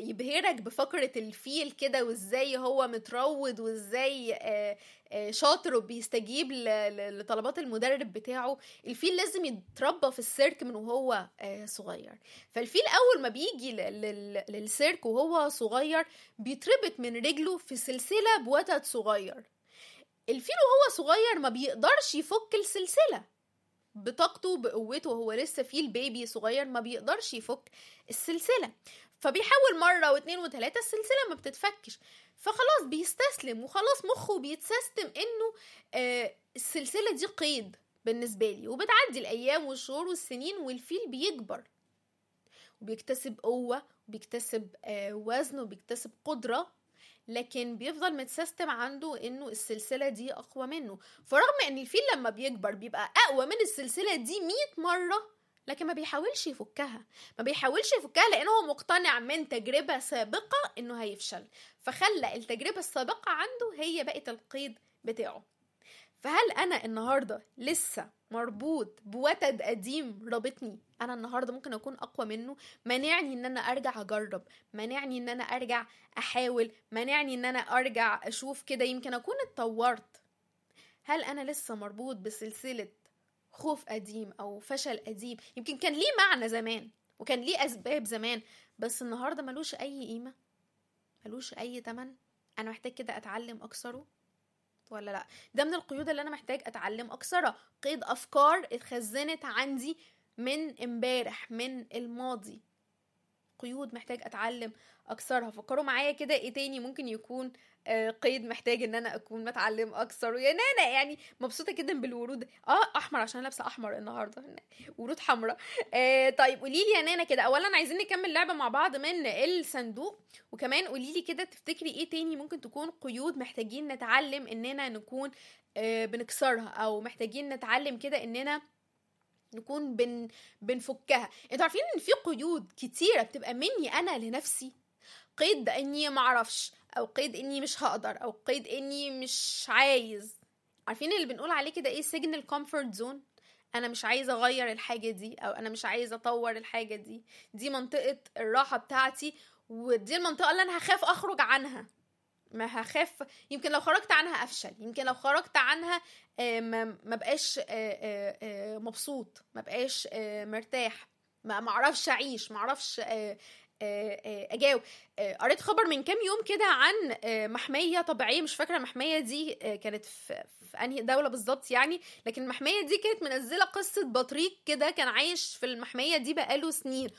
يبهرك بفقرة الفيل كده وازاي هو متروض وازاي آه، آه، شاطر وبيستجيب ل- ل- لطلبات المدرب بتاعه الفيل لازم يتربى في السيرك من وهو آه، صغير فالفيل اول ما بيجي ل- لل- للسيرك وهو صغير بيتربط من رجله في سلسلة بوتد صغير الفيل وهو صغير ما بيقدرش يفك السلسلة بطاقته بقوته هو لسه فيل بيبي صغير ما بيقدرش يفك السلسلة فبيحاول مرة واتنين وتلاتة السلسلة ما بتتفكش فخلاص بيستسلم وخلاص مخه بيتسيستم انه آه السلسلة دي قيد بالنسبة لي وبتعدي الأيام والشهور والسنين والفيل بيكبر وبيكتسب قوة وبيكتسب آه وزن وبيكتسب قدرة لكن بيفضل متسيستم عنده انه السلسلة دي اقوى منه فرغم ان الفيل لما بيكبر بيبقى اقوى من السلسلة دي 100 مرة لكن ما بيحاولش يفكها ما بيحاولش يفكها لانه هو مقتنع من تجربة سابقة انه هيفشل فخلى التجربة السابقة عنده هي بقت القيد بتاعه فهل انا النهارده لسه مربوط بوتد قديم رابطني انا النهارده ممكن اكون اقوى منه مانعني ان انا ارجع اجرب مانعني ان انا ارجع احاول مانعني ان انا ارجع اشوف كده يمكن اكون اتطورت هل انا لسه مربوط بسلسله خوف قديم او فشل قديم يمكن كان ليه معنى زمان وكان ليه اسباب زمان بس النهارده ملوش اي قيمه ملوش اي تمن انا محتاج كده اتعلم اكسره ولا لا ده من القيود اللي انا محتاج اتعلم اكسرها قيد افكار اتخزنت عندي من امبارح من الماضي قيود محتاج اتعلم اكسرها فكروا معايا كده ايه تاني ممكن يكون آه، قيد محتاج ان انا اكون بتعلم اكسره يا نانا يعني مبسوطه جدا بالورود اه احمر عشان لابسه احمر النهارده ورود حمراء آه طيب قولي لي يا نانا كده اولا عايزين نكمل لعبه مع بعض من الصندوق وكمان قولي لي كده تفتكري ايه تاني ممكن تكون قيود محتاجين نتعلم اننا نكون آه بنكسرها او محتاجين نتعلم كده اننا نكون بن بنفكها انتوا عارفين ان في قيود كتيره بتبقى مني انا لنفسي قيد اني معرفش او قيد اني مش هقدر او قيد اني مش عايز عارفين اللي بنقول عليه كده ايه سجن الكومفورت زون انا مش عايزه اغير الحاجه دي او انا مش عايزه اطور الحاجه دي دي منطقه الراحه بتاعتي ودي المنطقه اللي انا هخاف اخرج عنها ما هخاف يمكن لو خرجت عنها افشل يمكن لو خرجت عنها آه، ما ما بقاش آه، آه، آه، مبسوط ما بقاش آه، مرتاح ما ما اعرفش اعيش ما اعرفش آه، آه، آه، اجاوب آه، قريت خبر من كام يوم كده عن آه، محميه طبيعيه مش فاكره المحميه دي آه، كانت في في انهي دوله بالظبط يعني لكن المحميه دي كانت منزله قصه بطريق كده كان عايش في المحميه دي بقاله سنين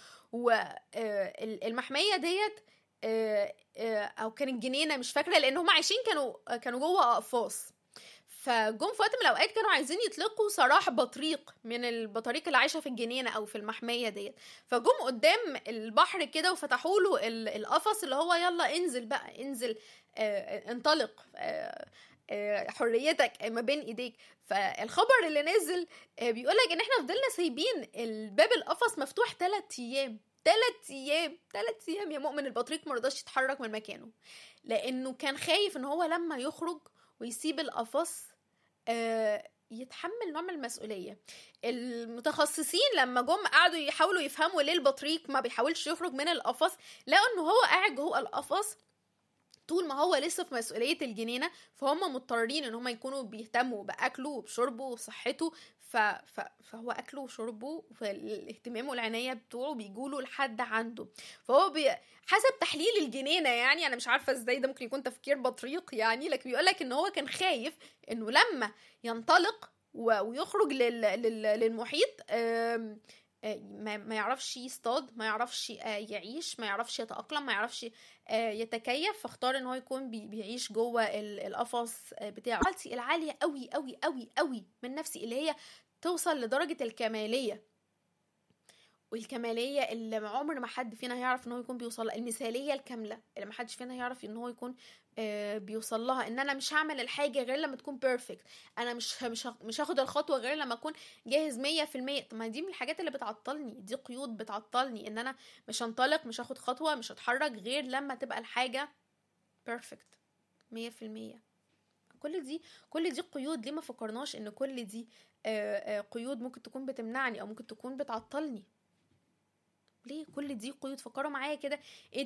والمحميه ديت آه، آه، او كانت جنينه مش فاكره لان هم عايشين كانوا كانوا جوه اقفاص فجم في وقت من الاوقات كانوا عايزين يطلقوا سراح بطريق من البطاريق اللي عايشه في الجنينه او في المحميه ديت فجم قدام البحر كده وفتحوا له ال- القفص اللي هو يلا انزل بقى انزل آه انطلق آه آه، حريتك ما بين ايديك فالخبر اللي نزل آه، بيقول لك ان احنا فضلنا سايبين الباب القفص مفتوح 3 ايام 3 ايام 3 ايام يا مؤمن البطريق ما رضاش يتحرك من مكانه لانه كان خايف ان هو لما يخرج ويسيب القفص آه، يتحمل نوع من المسؤوليه المتخصصين لما جم قعدوا يحاولوا يفهموا ليه البطريق ما بيحاولش يخرج من القفص لقوا ان هو قاعد جوه القفص طول ما هو لسه في مسؤولية الجنينة فهم مضطرين ان هم يكونوا بيهتموا بأكله وبشربه وصحته ف... ف... فهو أكله وشربه فالاهتمام والعناية بتوعه بيجوله لحد عنده فهو بي... حسب تحليل الجنينة يعني أنا مش عارفة ازاي ده ممكن يكون تفكير بطريق يعني لكن بيقولك ان هو كان خايف انه لما ينطلق و... ويخرج لل... لل... للمحيط آم... آه، ما ما يعرفش يصطاد ما يعرفش آه، يعيش ما يعرفش يتأقلم ما يعرفش آه، يتكيف فاختار ان هو يكون بي- بيعيش جوه ال- القفص آه، بتاعه حالتي العاليه قوي قوي قوي قوي من نفسي اللي هي توصل لدرجه الكماليه والكماليه اللي عمر ما حد فينا هيعرف ان هو يكون بيوصل لها المثاليه الكامله اللي ما حدش فينا هيعرف ان هو يكون آه، بيوصل لها ان انا مش هعمل الحاجه غير لما تكون بيرفكت انا مش مش هاخ- مش هاخد الخطوه غير لما اكون جاهز 100% طب ما دي من الحاجات اللي بتعطلني دي قيود بتعطلني ان انا مش هنطلق مش هاخد خطوه مش هتحرك غير لما تبقى الحاجه بيرفكت مية في المية كل دي كل دي قيود ليه ما فكرناش ان كل دي آه، آه، قيود ممكن تكون بتمنعني او ممكن تكون بتعطلني ليه كل دي قيود فكروا معايا كده ايه